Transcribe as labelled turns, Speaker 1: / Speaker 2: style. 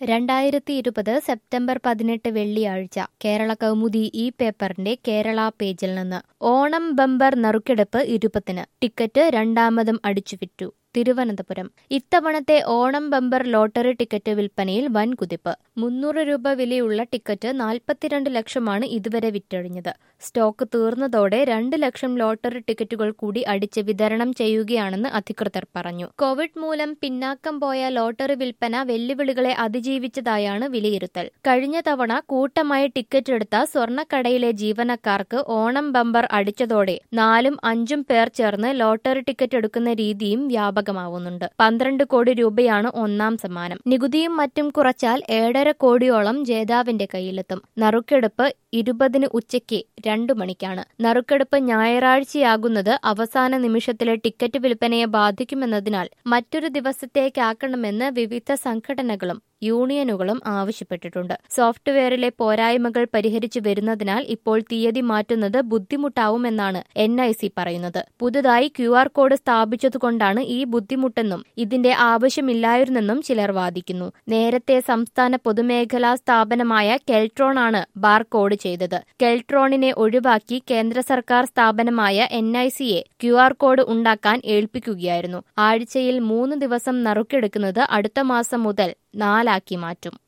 Speaker 1: രണ്ടായിരത്തി ഇരുപത് സെപ്റ്റംബർ പതിനെട്ട് വെള്ളിയാഴ്ച കേരള കൗമുദി ഈ പേപ്പറിന്റെ കേരള പേജിൽ നിന്ന് ഓണം ബമ്പർ നറുക്കെടുപ്പ് ഇരുപത്തിന് ടിക്കറ്റ് രണ്ടാമതും അടിച്ചുവിറ്റു തിരുവനന്തപുരം ഇത്തവണത്തെ ഓണം ബമ്പർ ലോട്ടറി ടിക്കറ്റ് വിൽപ്പനയിൽ വൻ കുതിപ്പ് മുന്നൂറ് രൂപ വിലയുള്ള ടിക്കറ്റ് നാൽപ്പത്തിരണ്ട് ലക്ഷമാണ് ഇതുവരെ വിറ്റഴിഞ്ഞത് സ്റ്റോക്ക് തീർന്നതോടെ രണ്ട് ലക്ഷം ലോട്ടറി ടിക്കറ്റുകൾ കൂടി അടിച്ച് വിതരണം ചെയ്യുകയാണെന്ന് അധികൃതർ പറഞ്ഞു കോവിഡ് മൂലം പിന്നാക്കം പോയ ലോട്ടറി വിൽപ്പന വെല്ലുവിളികളെ അതിജീവിച്ചതായാണ് വിലയിരുത്തൽ കഴിഞ്ഞ തവണ കൂട്ടമായി ടിക്കറ്റ് എടുത്ത സ്വർണ്ണക്കടയിലെ ജീവനക്കാർക്ക് ഓണം ബമ്പർ അടിച്ചതോടെ നാലും അഞ്ചും പേർ ചേർന്ന് ലോട്ടറി ടിക്കറ്റ് എടുക്കുന്ന രീതിയും വ്യാപകമാവുന്നുണ്ട് പന്ത്രണ്ട് കോടി രൂപയാണ് ഒന്നാം സമ്മാനം നികുതിയും മറ്റും കുറച്ചാൽ ഏഴര കോടിയോളം ജേതാവിന്റെ കയ്യിലെത്തും നറുക്കെടുപ്പ് ഇരുപതിന് ഉച്ചയ്ക്ക് രണ്ടു മണിക്കാണ് നറുക്കെടുപ്പ് ഞായറാഴ്ചയാകുന്നത് അവസാന നിമിഷത്തിലെ ടിക്കറ്റ് വിൽപ്പനയെ ബാധിക്കുമെന്നതിനാൽ മറ്റൊരു ദിവസത്തേക്കാക്കണമെന്ന് വിവിധ സംഘടനകളും യൂണിയനുകളും ആവശ്യപ്പെട്ടിട്ടുണ്ട് സോഫ്റ്റ്വെയറിലെ പോരായ്മകൾ പരിഹരിച്ചു വരുന്നതിനാൽ ഇപ്പോൾ തീയതി മാറ്റുന്നത് ബുദ്ധിമുട്ടാവുമെന്നാണ് എൻ ഐ സി പറയുന്നത് പുതുതായി ക്യു ആർ കോഡ് സ്ഥാപിച്ചതുകൊണ്ടാണ് ഈ ബുദ്ധിമുട്ടെന്നും ഇതിന്റെ ആവശ്യമില്ലായിരുന്നെന്നും ചിലർ വാദിക്കുന്നു നേരത്തെ സംസ്ഥാന പൊതുമേഖലാ സ്ഥാപനമായ കെൽട്രോൺ ആണ് ബാർകോഡ് ചെയ്തത് കെൽട്രോണിനെ ഒഴിവാക്കി കേന്ദ്ര സർക്കാർ സ്ഥാപനമായ എൻ ഐ സിയെ ക്യു ആർ കോഡ് ഉണ്ടാക്കാൻ ഏൽപ്പിക്കുകയായിരുന്നു ആഴ്ചയിൽ മൂന്ന് ദിവസം നറുക്കെടുക്കുന്നത് അടുത്ത മാസം മുതൽ നാലാക്കി മാറ്റും